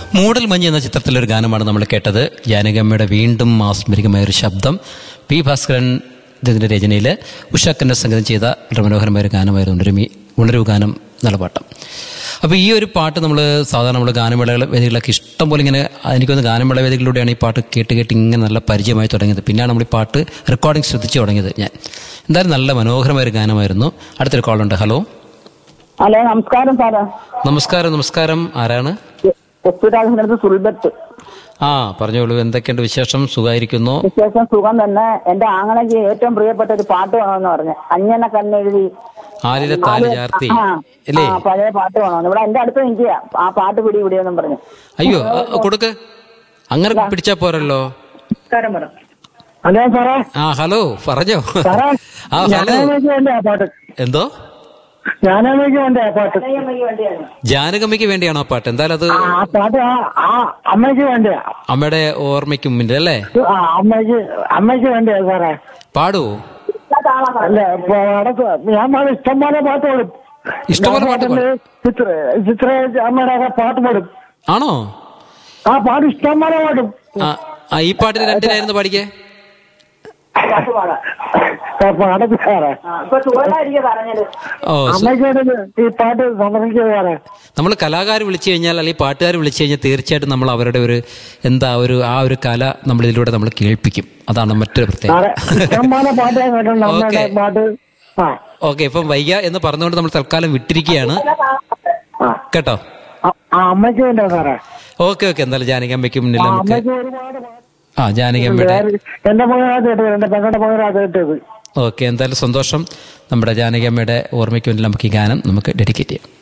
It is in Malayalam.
മൂടൽ മഞ്ഞ് എന്ന ചിത്രത്തിലൊരു ഗാനമാണ് നമ്മൾ കേട്ടത് ജാനകമ്മയുടെ വീണ്ടും മാസ്മരികമായ ഒരു ശബ്ദം പി ഭാസ്കരൻ ഇതിൻ്റെ രചനയിൽ ഉഷാക്കൻ്റെ സംഗീതം ചെയ്ത വളരെ മനോഹരമായ ഒരു ഗാനമായിരുന്നു ഉണരുമി ഉണരു ഗാനം എന്നുള്ള പാട്ട് അപ്പോൾ ഈ ഒരു പാട്ട് നമ്മൾ സാധാരണ നമ്മൾ ഗാനമേളകൾ വേദികളൊക്കെ ഇഷ്ടം പോലെ ഇങ്ങനെ എനിക്കൊന്ന് ഗാനമേള വേദികളിലൂടെയാണ് ഈ പാട്ട് കേട്ട് കേട്ട് ഇങ്ങനെ നല്ല പരിചയമായി തുടങ്ങിയത് പിന്നെയാണ് നമ്മൾ ഈ പാട്ട് റെക്കോർഡിംഗ് ശ്രദ്ധിച്ചു തുടങ്ങിയത് ഞാൻ എന്തായാലും നല്ല മനോഹരമായ ഒരു ഗാനമായിരുന്നു അടുത്തൊരു കോളുണ്ട് ഹലോ ഹലോ നമസ്കാരം സാറേ നമസ്കാരം നമസ്കാരം ആരാണ് ഹോസ്പിറ്റലിനടുത്ത് സുൽബത്ത് ആ പറഞ്ഞോളൂ എന്തൊക്കെയുണ്ട് വിശേഷം സുഖമായിരിക്കുന്നു വിശേഷം സുഖം തന്നെ എന്റെ ആങ്ങളയ്ക്ക് ഏറ്റവും പ്രിയപ്പെട്ട ഒരു പാട്ട് വേണമെന്ന് പറഞ്ഞു അഞ്ഞന കണ്ണെഴുതി ആലിലെ താല് ചാർത്തി ആ, അല്ലേ ആ, പഴയ പാട്ട് വേണമെന്ന് ഇവിടെ എന്റെ അടുത്ത് നിൽക്കുക ആ പാട്ട് പിടി പിടിയെന്നും പറഞ്ഞു അയ്യോ ആ, കൊടുക്ക് അങ്ങനെ പിടിച്ചാ പോരല്ലോ നമസ്കാരം പറ ഹലോ സാറേ ആ ഹലോ പറഞ്ഞോ സാറേ ആ ഹലോ ഞാനമ്മയ്ക്ക് വേണ്ടി ആ പാട്ട് എന്തോ ഞാനമ്മയ്ക്ക് വേണ്ടി ആ പാട്ട് ജാനകമ്മയ്ക്ക് വേണ്ടിയാണോ ആ പാട്ട് എന്തായാലും അത് ആ ആ പാട്ട് ആ ആ അമ്മയ്ക്ക് വേണ്ടിയാ അമ്മയുടെ ഓർമ്മയ്ക്ക് മുമ്പിൽ അല്ലേ ആ അമ്മയ്ക്ക് അമ്മയ്ക്ക് വേണ്ടിയാ സാറേ പാടുവോ അല്ല ഇപ്പൊ അടക്ക ഞാൻ പാടും ഇഷ്ടംപോലെ പാട്ട് പാടും ഇഷ്ടംപോലെ പാട്ട് പാടും. ചിത്ര ചിത്ര അമ്മയുടെ ഒക്കെ പാട്ട് പാടും ആണോ ആ പാട്ട് ഇഷ്ടംപോലെ പാടും ആ ആ, ഈ പാട്ടിന് രണ്ടിനായിരുന്നു പാടിക്കേ ആ പാടത്ത് സാറേ ഇപ്പൊ സുഖമായിരിക്കും പറഞ്ഞത് ഓ സു- അമ്മയ്ക്ക് വേണ്ടി ഈ പാട്ട് സമർപ്പിക്കുക സാറേ നമ്മൾ കലാകാർ വിളിച്ചു കഴിഞ്ഞാൽ അല്ലെങ്കിൽ പാട്ടുകാർ വിളിച്ചു കഴിഞ്ഞാൽ തീർച്ചയായിട്ടും നമ്മൾ അവരുടെ ഒരു എന്താ ഒരു ആ ഒരു കല നമ്മൾ ഇതിലൂടെ നമ്മൾ കേൾപ്പിക്കും അതാണ് മറ്റൊരു സാറേ പ്രത്യേകത ഇഷ്ടംപോലെ പാട്ട് ഞാൻ കേട്ടിട്ടുണ്ട് അമ്മയുടെ ഓക്കേ. പാട്ട് ആ ഓക്കെ ഇപ്പം വൈക എന്ന് പറഞ്ഞുകൊണ്ട് നമ്മൾ തൽക്കാലം വിട്ടിരിക്കുകയാണ് ആ കേട്ടോ ആ, ആ അമ്മയ്ക്ക് വേണ്ടിയാ സാറേ ഓക്കെ ഓക്കെ എന്തായാലും ജാനകിയമ്മയ്ക്ക് മുന്നിൽ ആ, നമുക്ക് അമ്മയ്ക്ക് ഒരുപാട് പാട്ട് ആ ജാനകിയമ്മയുടെ എന്റെ മകനകത്ത് കേട്ടത് എന്റെ പെങ്ങളുടെ മകനകത്ത് കേട്ടത് ഓക്കെ എന്തായാലും സന്തോഷം നമ്മുടെ ജാനകിയമ്മയുടെ ഓർമ്മയ്ക്ക് മുന്നിൽ നമുക്ക് ഈ ഗാനം നമുക്ക് ഡെഡിക്കേറ്റ് ചെയ്യാം